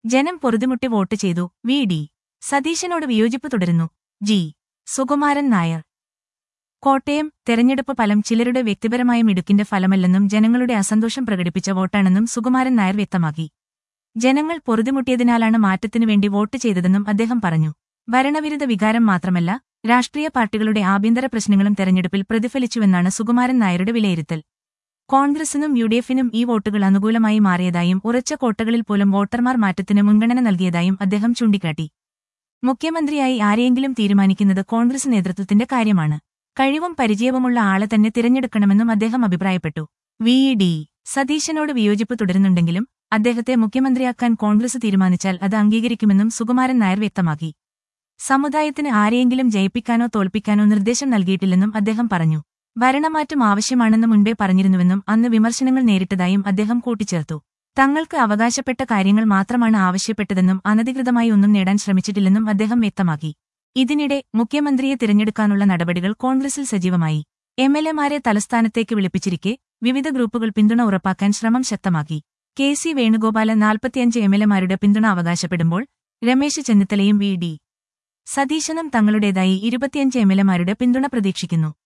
ജനം പൊറുതിമുട്ടി വോട്ട് ചെയ്തു വി ഡി സതീശനോട് വിയോജിപ്പ് തുടരുന്നു ജി സുകുമാരൻ നായർ കോട്ടയം തെരഞ്ഞെടുപ്പ് ഫലം ചിലരുടെ വ്യക്തിപരമായ മിടുക്കിന്റെ ഫലമല്ലെന്നും ജനങ്ങളുടെ അസന്തോഷം പ്രകടിപ്പിച്ച വോട്ടാണെന്നും സുകുമാരൻ നായർ വ്യക്തമാക്കി ജനങ്ങൾ പൊറുതിമുട്ടിയതിനാലാണ് മാറ്റത്തിനു വേണ്ടി വോട്ട് ചെയ്തതെന്നും അദ്ദേഹം പറഞ്ഞു ഭരണവിരുദ്ധ വികാരം മാത്രമല്ല രാഷ്ട്രീയ പാർട്ടികളുടെ ആഭ്യന്തര പ്രശ്നങ്ങളും തെരഞ്ഞെടുപ്പിൽ പ്രതിഫലിച്ചുവെന്നാണ് സുകുമാരൻ നായരുടെ വിലയിരുത്തൽ കോൺഗ്രസിനും യു ഡി എഫിനും ഈ വോട്ടുകൾ അനുകൂലമായി മാറിയതായും ഉറച്ച കോട്ടകളിൽ പോലും വോട്ടർമാർ മാറ്റത്തിന് മുൻഗണന നൽകിയതായും അദ്ദേഹം ചൂണ്ടിക്കാട്ടി മുഖ്യമന്ത്രിയായി ആരെയെങ്കിലും തീരുമാനിക്കുന്നത് കോൺഗ്രസ് നേതൃത്വത്തിന്റെ കാര്യമാണ് കഴിവും പരിചയവുമുള്ള ആളെ തന്നെ തിരഞ്ഞെടുക്കണമെന്നും അദ്ദേഹം അഭിപ്രായപ്പെട്ടു വി ഡി സതീശനോട് വിയോജിപ്പ് തുടരുന്നുണ്ടെങ്കിലും അദ്ദേഹത്തെ മുഖ്യമന്ത്രിയാക്കാൻ കോൺഗ്രസ് തീരുമാനിച്ചാൽ അത് അംഗീകരിക്കുമെന്നും സുകുമാരൻ നായർ വ്യക്തമാക്കി സമുദായത്തിന് ആരെയെങ്കിലും ജയിപ്പിക്കാനോ തോൽപ്പിക്കാനോ നിർദ്ദേശം നൽകിയിട്ടില്ലെന്നും അദ്ദേഹം പറഞ്ഞു ഭരണമാറ്റം ആവശ്യമാണെന്ന് മുൻപേ പറഞ്ഞിരുന്നുവെന്നും അന്ന് വിമർശനങ്ങൾ നേരിട്ടതായും അദ്ദേഹം കൂട്ടിച്ചേർത്തു തങ്ങൾക്ക് അവകാശപ്പെട്ട കാര്യങ്ങൾ മാത്രമാണ് ആവശ്യപ്പെട്ടതെന്നും അനധികൃതമായി ഒന്നും നേടാൻ ശ്രമിച്ചിട്ടില്ലെന്നും അദ്ദേഹം വ്യക്തമാക്കി ഇതിനിടെ മുഖ്യമന്ത്രിയെ തിരഞ്ഞെടുക്കാനുള്ള നടപടികൾ കോൺഗ്രസിൽ സജീവമായി എം എൽ എമാരെ തലസ്ഥാനത്തേക്ക് വിളിപ്പിച്ചിരിക്കെ വിവിധ ഗ്രൂപ്പുകൾ പിന്തുണ ഉറപ്പാക്കാൻ ശ്രമം ശക്തമാക്കി കെ സി വേണുഗോപാലൻ നാൽപ്പത്തിയഞ്ച് എം എൽ എമാരുടെ പിന്തുണ അവകാശപ്പെടുമ്പോൾ രമേശ് ചെന്നിത്തലയും വി ഡി സതീശനും തങ്ങളുടേതായി ഇരുപത്തിയഞ്ച് എം എൽ എമാരുടെ പിന്തുണ പ്രതീക്ഷിക്കുന്നു